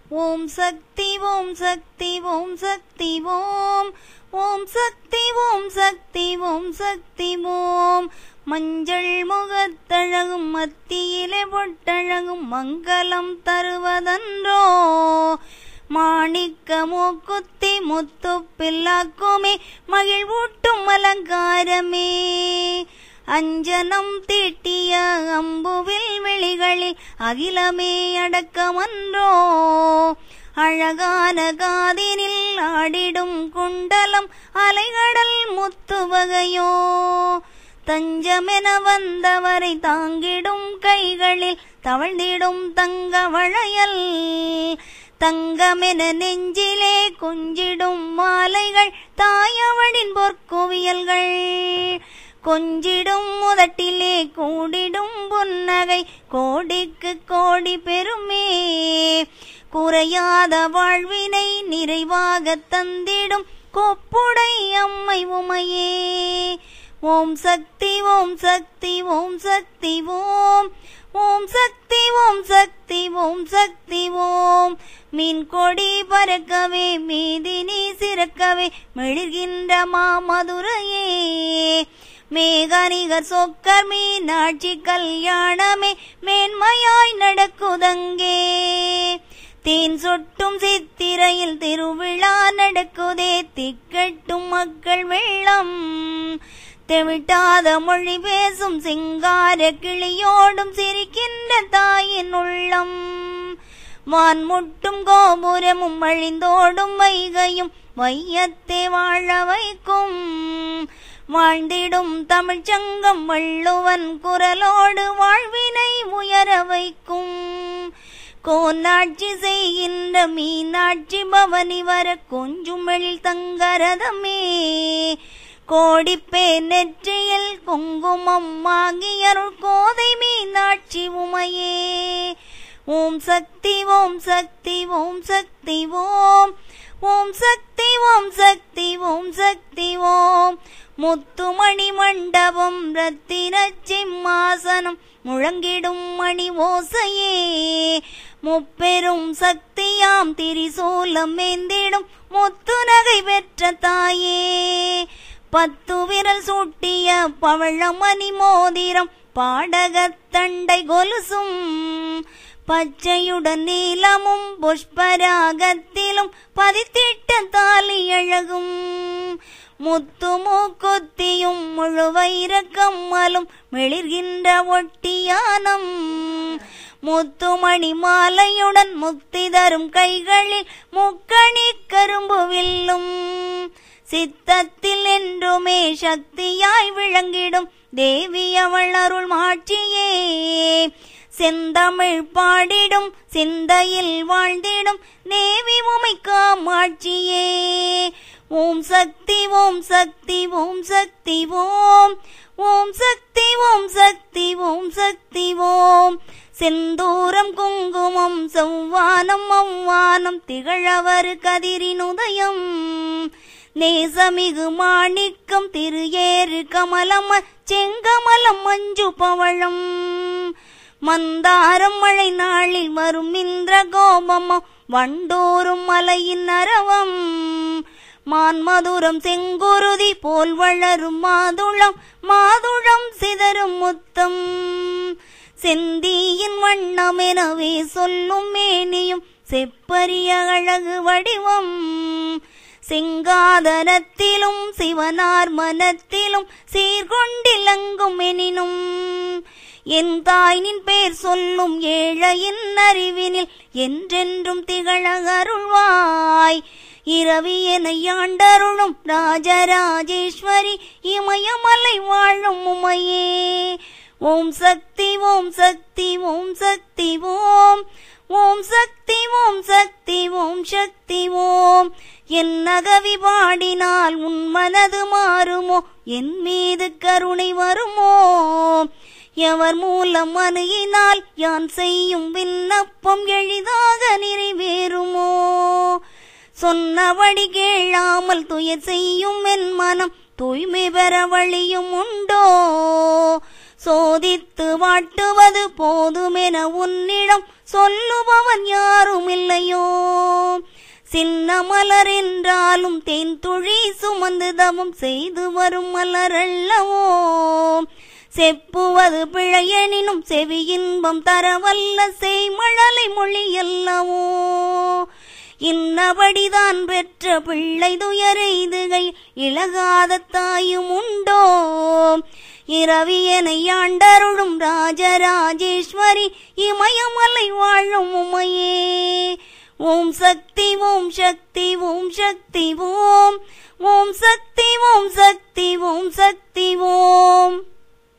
ஓம் சக்தி ஓம் சக்தி ஓம் சக்தி ஓம் ஓம் சக்தி ஓம் சக்தி ஓம் சக்தி ஓம் மஞ்சள் முகத்தழகும் மத்தியிலே பொட்டழகும் மங்களம் தருவதன்றோ மாணிக்க மூக்குத்தி முத்து பில்லாக்குமே மகிழ்வூட்டும் அலங்காரமே அஞ்சனம் தீட்டிய அம்புவில் விழிகளில் அகிலமே அடக்கமன்றோ அழகான காதினில் ஆடிடும் குண்டலம் அலைகடல் முத்து வகையோ தஞ்சமென வந்தவரை தாங்கிடும் கைகளில் தவழ்ந்திடும் தங்க வளையல் தங்கமென நெஞ்சிலே கொஞ்சிடும் மாலைகள் தாயவளின் பொற்குவியல்கள் கொஞ்சிடும் முதட்டிலே கூடிடும் புன்னகை கோடிக்கு கோடி பெருமே குறையாத வாழ்வினை நிறைவாக தந்திடும் கொப்புடை அம்மை உமையே ஓம் சக்தி ஓம் சக்தி ஓம் சக்தி ஓம் ஓம் சக்தி ஓம் சக்தி ஓம் சக்தி ஓம் மீன் கொடி பறக்கவே மீதினி சிறக்கவே மெழுகின்ற மாமதுரையே மேகனிகர் சொக்கர் மீனாட்சி கல்யாணமே மேன்மையாய் நடக்குதங்கே தேன் சொட்டும் சித்திரையில் திருவிழா நடக்குதே திக்கட்டும் மக்கள் வெள்ளம் தெவிட்டாத மொழி பேசும் சிங்கார கிளியோடும் சிரிக்கின்ற தாயின் உள்ளம் வான் முட்டும் கோபுரமும் அழிந்தோடும் வைகையும் வையத்தே வாழ வைக்கும் வாழ்ந்திடும் தமிழ்ச்சங்கம் வள்ளுவன் குரலோடு வாழ்வினை உயர வைக்கும் கோனாட்சி செய்கின்ற மீனாட்சி பவனி வர கொஞ்சுமெழில் தங்கரதமே கோடிப்பே நெற்றியில் குங்குமம் வாங்கியருள் கோதை மீனாட்சி உமையே ஓம் சக்தி ஓம் சக்தி ஓம் சக்தி ஓம் ஓம் சக்தி ஓம் சக்தி ஓம் சக்தி ஓம் முத்துமணி மண்டபம் ரத்தின சிம்மாசனம் முழங்கிடும் மணி ஓசையே முப்பெரும் சக்தியாம் திரிசூலம் ஏந்திடும் முத்து நகை பெற்ற தாயே பத்து விரல் சூட்டிய பவழமணி மோதிரம் பாடகத்தண்டை கொலுசும் பச்சையுடன் நீலமும் புஷ்பராகத்திலும் பதித்திட்ட தாலி அழகும் முத்து மூக்குத்தியும் முழுவைர கம்மலும் மெளிர்கின்ற ஒட்டியானம் முத்துமணி மாலையுடன் முக்தி தரும் கைகளில் முக்கணி கரும்பு வில்லும் சித்தத்தில் என்றுமே சக்தியாய் விளங்கிடும் தேவி அவள் அருள் மாட்சியே செந்தமிழ் பாடிடும் சிந்தையில் வாழ்ந்திடும் தேவி உமை காமாட்சியே ஓம் சக்தி ஓம் சக்தி ஓம் சக்தி ஓம் ஓம் சக்தி ஓம் சக்தி ஓம் சக்தி ஓம் செந்தூரம் குங்குமம் செவ்வானம் அவ்வானம் திகழவர் கதிரின் உதயம் நேசமிகு மாணிக்கம் திரு ஏறு கமலம் செங்கமலம் மஞ்சு பவழம் மந்தாரம் மழை நாளில் வரும் இந்திர கோபமம் வண்டோரும் மலையின் அரவம் மான்மதுரம் செங்குருதி போல் வளரும் மாதுளம் மாதுளம் சிதறும் முத்தம் செந்தியின் வண்ணமெனவே சொல்லும் மேனியும் செப்பரிய அழகு வடிவம் சிங்காதனத்திலும் சிவனார் மனத்திலும் சீர்கொண்டிலங்கும் எனினும் என் தாயினின் பேர் சொல்லும் ஏழையின் அறிவினில் என்றென்றும் திகழ அருள்வாய் இரவி என யாண்டருளும் ராஜராஜேஸ்வரி இமயமலை வாழும் உமையே ஓம் சக்தி ஓம் சக்தி ஓம் சக்தி ஓம் ஓம் சக்தி ஓம் சக்தி ஓம் சக்தி ஓம் என் நகவி பாடினால் உன் மனது மாறுமோ என் மீது கருணை வருமோ எவர் மூலம் அணுகினால் யான் செய்யும் விண்ணப்பம் எளிதாக நிறைவேறுமோ சொன்னபடி கேளாமல் துயர் செய்யும் என் மனம் தூய்மை பெற வழியும் உண்டோ சோதித்து வாட்டுவது போதுமென உன்னிடம் சொல்லுபவன் யாரும் இல்லையோ சின்ன மலர் என்றாலும் தேன் துழி சுமந்து தவம் செய்து வரும் மலரல்லவோ செப்புவது பிழையெனினும் செவி இன்பம் தரவல்ல செய்மழலை மொழி அல்லவோ இன்னபடிதான் பெற்ற பிள்ளை துயரெய்துகை இழகாத தாயும் உண்டோ இரவியனை ஆண்டருளும் ராஜராஜேஸ்வரி இமயமலை வாழும் உமையே ஓம் சக்தி ஓம் சக்தி ஓம் சக்தி ஓம் ஓம் சக்தி ஓம் சக்தி ஓம் சக்தி ஓம்